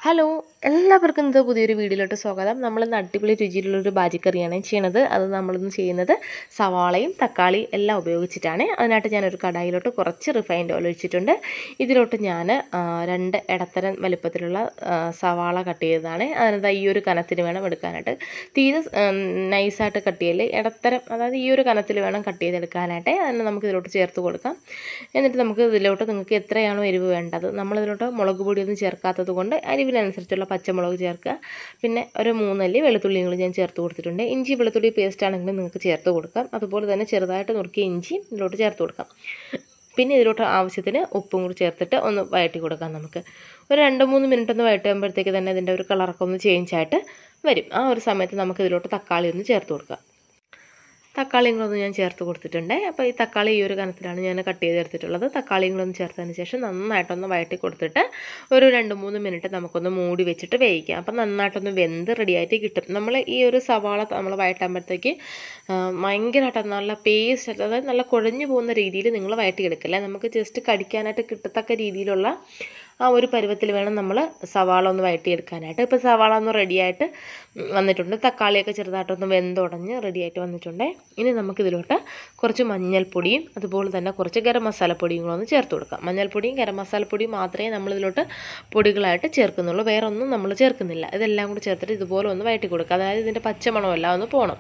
hello എല്ലാവർക്കും ഇത് പുതിയൊരു വീഡിയോയിലോട്ട് സ്വാഗതം നമ്മളിന്ന് അടിപൊളി രുചിയിലുള്ളൊരു ബാജിക്കറിയാണ് ചെയ്യണത് അത് നമ്മളിന്ന് ചെയ്യുന്നത് സവാളയും തക്കാളി എല്ലാം ഉപയോഗിച്ചിട്ടാണ് അതിനായിട്ട് ഞാനൊരു കടായിലോട്ട് കുറച്ച് റിഫൈൻഡ് ഓയിൽ ഒഴിച്ചിട്ടുണ്ട് ഇതിലോട്ട് ഞാൻ ആ, രണ്ട് ഇടത്തരം വലുപ്പത്തിലുള്ള ആ, സവാള കട്ട് ചെയ്തതാണ് അതിനകത്ത് ഈ ഒരു കനത്തിന് വേണം എടുക്കാനായിട്ട് തീരെ നൈസായിട്ട് കട്ട് ചെയ്യല് ഇടത്തരം അതായത് ഈ ഒരു കനത്തിൽ വേണം കട്ട് ചെയ്തെടുക്കാനായിട്ട് അതിന് നമുക്ക് ഇതിലോട്ട് ചേർത്ത് കൊടുക്കാം എന്നിട്ട് നമുക്ക് ഇതിലോട്ട് നിങ്ങൾക്ക് എത്രയാണോ എരിവ് വേണ്ടത് നമ്മളിതിലോട്ട് മുളക് പൊടിയൊന്നും ചേർക്കാത്തത് കൊണ്ട് അരിവിനനുസരിച്ചുള്ള പച്ചമുളക് ചേർക്കുക പിന്നെ ഒരു മൂന്നല്ലി വെളുത്തുള്ളികൾ ഞാൻ ചേർത്ത് കൊടുത്തിട്ടുണ്ട് ഇഞ്ചി വെളുത്തുള്ളി പേസ്റ്റ് ആണെങ്കിലും നിങ്ങൾക്ക് ചേർത്ത് കൊടുക്കാം അതുപോലെ തന്നെ ചെറുതായിട്ട് നുറുക്കിയ ഇഞ്ചി ഇതിലോട്ട് ചേർത്ത് കൊടുക്കാം പിന്നെ ഇതിലോട്ട് ആവശ്യത്തിന് ഉപ്പും കൂടി ചേർത്തിട്ട് ഒന്ന് വഴറ്റി കൊടുക്കാം നമുക്ക് ഒരു രണ്ട് മൂന്ന് മിനിറ്റ് ഒന്ന് വഴറ്റുമ്പോഴത്തേക്ക് തന്നെ ഇതിൻ്റെ ഒരു കളറൊക്കെ ഒന്ന് ചേഞ്ച് ആയിട്ട് വരും ആ ഒരു സമയത്ത് നമുക്ക് ഇതിലോട്ട് തക്കാളി ഒന്ന് ചേർത്ത് കൊടുക്കാം തക്കാളിയും കൂടെ ഒന്ന് ഞാൻ ചേർത്ത് കൊടുത്തിട്ടുണ്ട് അപ്പോൾ ഈ തക്കാളി ഈ ഒരു കനത്തിലാണ് ഞാൻ കട്ട് ചെയ്തെടുത്തിട്ടുള്ളത് തക്കാളിയും കൂടെ ഒന്ന് ചേർത്തതിന് ശേഷം നന്നായിട്ടൊന്ന് വഴറ്റി കൊടുത്തിട്ട് ഒരു രണ്ട് മൂന്ന് മിനിറ്റ് നമുക്കൊന്ന് മൂടി വെച്ചിട്ട് വേവിക്കാം അപ്പം നന്നായിട്ടൊന്ന് വെന്ത് റെഡിയായിട്ട് കിട്ടും നമ്മൾ ഈ ഒരു സവാള നമ്മൾ വഴറ്റുമ്പോഴത്തേക്ക് ഭയങ്കരമായിട്ട് നല്ല പേസ്റ്റ് അതായത് നല്ല കുഴഞ്ഞു പോകുന്ന രീതിയിൽ നിങ്ങൾ വഴറ്റിയെടുക്കില്ല നമുക്ക് ജസ്റ്റ് കടിക്കാനായിട്ട് കിട്ടത്തക്ക രീതിയിലുള്ള ആ ഒരു പരുവത്തിൽ വേണം നമ്മൾ സവാള ഒന്ന് വഴറ്റിയെടുക്കാനായിട്ട് ഇപ്പോൾ സവാള ഒന്ന് റെഡിയായിട്ട് വന്നിട്ടുണ്ട് തക്കാളിയൊക്കെ ചെറുതായിട്ടൊന്ന് വെന്തുടഞ്ഞ് റെഡിയായിട്ട് വന്നിട്ടുണ്ട് ഇനി നമുക്കിതിലോട്ട് കുറച്ച് മഞ്ഞൾപ്പൊടിയും അതുപോലെ തന്നെ കുറച്ച് ഗരം മസാലപ്പൊടിയും കൂടെ ഒന്ന് ചേർത്ത് കൊടുക്കാം മഞ്ഞൾപ്പൊടിയും ഗരം മസാലപ്പൊടിയും മാത്രമേ നമ്മളിതിലോട്ട് പൊടികളായിട്ട് ചേർക്കുന്നുള്ളൂ വേറെ ഒന്നും നമ്മൾ ചേർക്കുന്നില്ല ഇതെല്ലാം കൂടി ചേർത്തിട്ട് ഇതുപോലെ ഒന്ന് വഴറ്റി കൊടുക്കുക അതായത് ഇതിൻ്റെ പച്ചമണമെല്ലാം ഒന്ന് പോകണം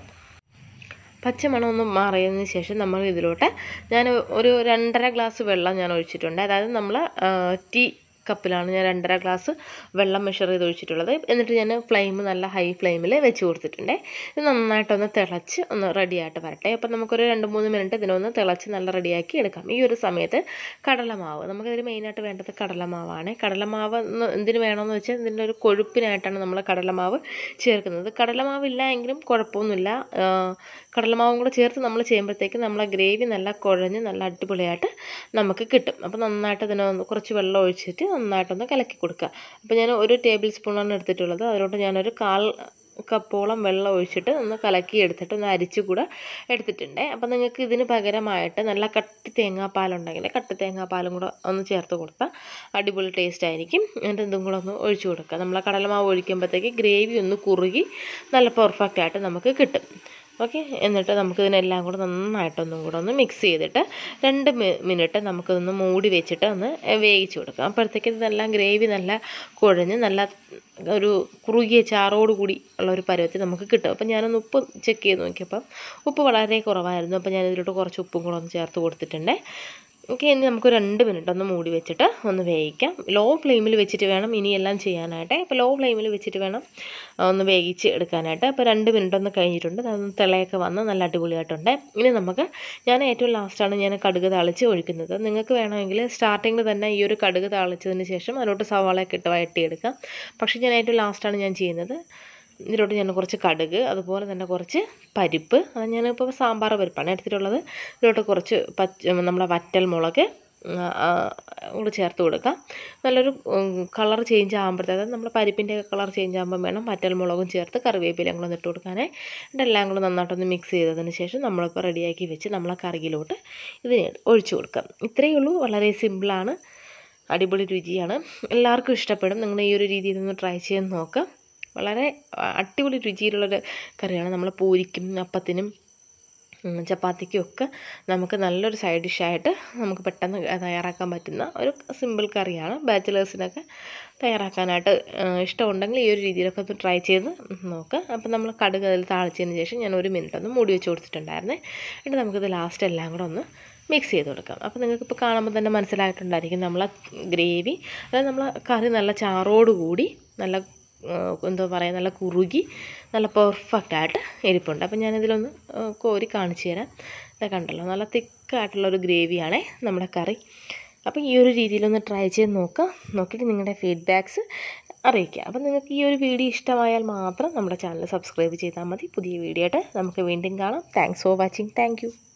പച്ചമണം ഒന്ന് മാറിയതിന് ശേഷം നമ്മൾ ഇതിലോട്ട് ഞാൻ ഒരു രണ്ടര ഗ്ലാസ് വെള്ളം ഞാൻ ഒഴിച്ചിട്ടുണ്ട് അതായത് നമ്മൾ ടീ കപ്പിലാണ് ഞാൻ രണ്ടര ഗ്ലാസ് വെള്ളം മെഷർ ചെയ്ത് ഒഴിച്ചിട്ടുള്ളത് എന്നിട്ട് ഞാൻ ഫ്ലെയിം നല്ല ഹൈ ഫ്ലെയിമിൽ വെച്ച് കൊടുത്തിട്ടുണ്ട് ഇത് നന്നായിട്ടൊന്ന് തിളച്ച് ഒന്ന് റെഡിയായിട്ട് വരട്ടെ അപ്പം നമുക്കൊരു രണ്ട് മൂന്ന് മിനിറ്റ് ഇതിനൊന്ന് തിളച്ച് നല്ല റെഡിയാക്കി എടുക്കാം ഈ ഒരു സമയത്ത് കടലമാവ് നമുക്കിതിൽ മെയിനായിട്ട് വേണ്ടത് കടലമാവാണ് കടലമാവ് എന്ന് എന്തിനു വേണമെന്ന് വെച്ചാൽ ഇതിൻ്റെ ഒരു കൊഴുപ്പിനായിട്ടാണ് നമ്മൾ കടലമാവ് ചേർക്കുന്നത് കടലമാവ് ഇല്ല എങ്കിലും കുഴപ്പമൊന്നുമില്ല കടലമാവും കൂടെ ചേർത്ത് നമ്മൾ ചെയ്യുമ്പോഴത്തേക്ക് നമ്മളെ ഗ്രേവി നല്ല കുഴഞ്ഞ് നല്ല അടിപൊളിയായിട്ട് നമുക്ക് കിട്ടും അപ്പോൾ നന്നായിട്ട് ഇതിനൊന്ന് കുറച്ച് വെള്ളം ഒഴിച്ചിട്ട് നന്നായിട്ടൊന്ന് കലക്കി കൊടുക്കുക അപ്പോൾ ഞാൻ ഒരു ടേബിൾ സ്പൂണാണ് എടുത്തിട്ടുള്ളത് അതിലോട്ട് ഞാനൊരു കാൽ കപ്പോളം വെള്ളം ഒഴിച്ചിട്ട് ഒന്ന് കലക്കി എടുത്തിട്ട് ഒന്ന് അരിച്ചു കൂടെ എടുത്തിട്ടുണ്ട് അപ്പോൾ നിങ്ങൾക്ക് ഇതിന് പകരമായിട്ട് നല്ല കട്ടി തേങ്ങാപ്പാലുണ്ടെങ്കിൽ കട്ടി തേങ്ങാപ്പാലും കൂടെ ഒന്ന് ചേർത്ത് കൊടുത്താൽ അടിപൊളി ടേസ്റ്റ് ആയിരിക്കും എന്നിട്ട് ഇതും കൂടെ ഒന്ന് ഒഴിച്ചു കൊടുക്കുക നമ്മൾ കടലമാവ് ഒഴിക്കുമ്പോഴത്തേക്ക് ഗ്രേവി ഒന്ന് കുറുകി നല്ല പെർഫെക്റ്റ് ആയിട്ട് നമുക്ക് കിട്ടും ഓക്കെ എന്നിട്ട് നമുക്കിതിനെല്ലാം കൂടെ നന്നായിട്ടൊന്നും കൂടെ ഒന്ന് മിക്സ് ചെയ്തിട്ട് രണ്ട് മിനിറ്റ് നമുക്കിതൊന്ന് മൂടി വെച്ചിട്ട് ഒന്ന് വേവിച്ച് കൊടുക്കാം അപ്പോഴത്തേക്ക് ഇതെല്ലാം ഗ്രേവി നല്ല കുഴഞ്ഞ് നല്ല ഒരു കുറുകിയ ചാറോട് കൂടി ഉള്ള ഒരു പരുവത്തിൽ നമുക്ക് കിട്ടും അപ്പം ഞാനൊന്ന് ഉപ്പ് ചെക്ക് ചെയ്ത് നോക്കിയപ്പം ഉപ്പ് വളരെ കുറവായിരുന്നു അപ്പോൾ ഞാൻ ഇതിലോട്ട് കുറച്ച് ഉപ്പും കൂടെ ഒന്ന് ചേർത്ത് കൊടുത്തിട്ടുണ്ട് ഓക്കെ ഇനി നമുക്ക് രണ്ട് മിനിറ്റ് ഒന്ന് മൂടി വെച്ചിട്ട് ഒന്ന് വേവിക്കാം ലോ ഫ്ലെയിമിൽ വെച്ചിട്ട് വേണം ഇനിയെല്ലാം ചെയ്യാനായിട്ട് അപ്പോൾ ലോ ഫ്ലെയിമിൽ വെച്ചിട്ട് വേണം ഒന്ന് വേവിച്ച് എടുക്കാനായിട്ട് അപ്പോൾ രണ്ട് മിനിറ്റ് ഒന്ന് കഴിഞ്ഞിട്ടുണ്ട് അതൊന്ന് തിളയൊക്കെ വന്ന് നല്ല അടിപൊളിയായിട്ടുണ്ട് ഇനി നമുക്ക് ഞാൻ ഏറ്റവും ലാസ്റ്റാണ് ഞാൻ കടുക് താളിച്ച് ഒഴിക്കുന്നത് നിങ്ങൾക്ക് വേണമെങ്കിൽ സ്റ്റാർട്ടിങ്ങിൽ തന്നെ ഈ ഒരു കടുക് താളിച്ചതിന് ശേഷം അതിലോട്ട് സവാളയൊക്കെ ഇട്ട് വഴട്ടിയെടുക്കാം പക്ഷേ ഞാൻ ഏറ്റവും ലാസ്റ്റാണ് ഞാൻ ചെയ്യുന്നത് ഇതിലോട്ട് ഞാൻ കുറച്ച് കടുക് അതുപോലെ തന്നെ കുറച്ച് പരിപ്പ് അത് ഞാനിപ്പോൾ സാമ്പാർ പരിപ്പാണ് എടുത്തിട്ടുള്ളത് ഇതിലോട്ട് കുറച്ച് പച്ച നമ്മളെ വറ്റൽ മുളക് കൂടെ ചേർത്ത് കൊടുക്കാം നല്ലൊരു കളർ ചേഞ്ച് ആകുമ്പോഴത്തേക്ക് നമ്മൾ പരിപ്പിൻ്റെ കളർ ചേഞ്ച് ആകുമ്പോൾ വേണം വറ്റൽ മുളകും ചേർത്ത് കറിവേപ്പിലയും കൂടെ ഇട്ട് കൊടുക്കാനേ ഇതെല്ലാം കൂടെ നന്നായിട്ടൊന്ന് മിക്സ് ചെയ്തതിന് ശേഷം നമ്മളിപ്പോൾ റെഡിയാക്കി വെച്ച് നമ്മളെ കറിയിലോട്ട് ഇതിന് ഒഴിച്ചു കൊടുക്കാം ഇത്രയേ ഉള്ളൂ വളരെ സിമ്പിളാണ് അടിപൊളി രുചിയാണ് എല്ലാവർക്കും ഇഷ്ടപ്പെടും നിങ്ങൾ ഈ ഒരു രീതിയിൽ ഒന്ന് ട്രൈ ചെയ്ത് നോക്കാം വളരെ അടിപൊളി രുചിയിലുള്ളൊരു കറിയാണ് നമ്മൾ പൂരിക്കും അപ്പത്തിനും ചപ്പാത്തിക്കും ഒക്കെ നമുക്ക് നല്ലൊരു സൈഡ് ഡിഷായിട്ട് നമുക്ക് പെട്ടെന്ന് തയ്യാറാക്കാൻ പറ്റുന്ന ഒരു സിമ്പിൾ കറിയാണ് ബാച്ചിലേഴ്സിനൊക്കെ തയ്യാറാക്കാനായിട്ട് ഇഷ്ടമുണ്ടെങ്കിൽ ഈ ഒരു രീതിയിലൊക്കെ ഒന്ന് ട്രൈ ചെയ്ത് നോക്കുക അപ്പോൾ നമ്മൾ കടുക് അതിൽ താളിച്ചതിന് ശേഷം ഞാൻ ഒരു മിനിറ്റ് ഒന്ന് മൂടി വെച്ച് കൊടുത്തിട്ടുണ്ടായിരുന്നേ എന്നിട്ട് നമുക്കിത് ലാസ്റ്റ് എല്ലാം കൂടെ ഒന്ന് മിക്സ് ചെയ്ത് കൊടുക്കാം അപ്പോൾ നിങ്ങൾക്കിപ്പോൾ കാണുമ്പോൾ തന്നെ മനസ്സിലായിട്ടുണ്ടായിരിക്കും നമ്മളെ ഗ്രേവി അതായത് നമ്മൾ കറി നല്ല ചാറോടുകൂടി നല്ല എന്താ പറയുക നല്ല കുറുകി നല്ല പെർഫെക്റ്റ് ആയിട്ട് ഇരിപ്പുണ്ട് അപ്പം ഞാനിതിലൊന്ന് കോരി കാണിച്ചു തരാം ഇതൊക്കെ കണ്ടല്ലോ നല്ല തിക്കായിട്ടുള്ളൊരു ഗ്രേവിയാണേ നമ്മുടെ കറി അപ്പം ഈ ഒരു രീതിയിലൊന്ന് ട്രൈ ചെയ്ത് നോക്കുക നോക്കിയിട്ട് നിങ്ങളുടെ ഫീഡ്ബാക്ക്സ് അറിയിക്കുക അപ്പം നിങ്ങൾക്ക് ഈ ഒരു വീഡിയോ ഇഷ്ടമായാൽ മാത്രം നമ്മുടെ ചാനൽ സബ്സ്ക്രൈബ് ചെയ്താൽ മതി പുതിയ വീഡിയോ ആയിട്ട് നമുക്ക് വീണ്ടും കാണാം താങ്ക്സ് ഫോർ വാച്ചിങ് താങ്ക്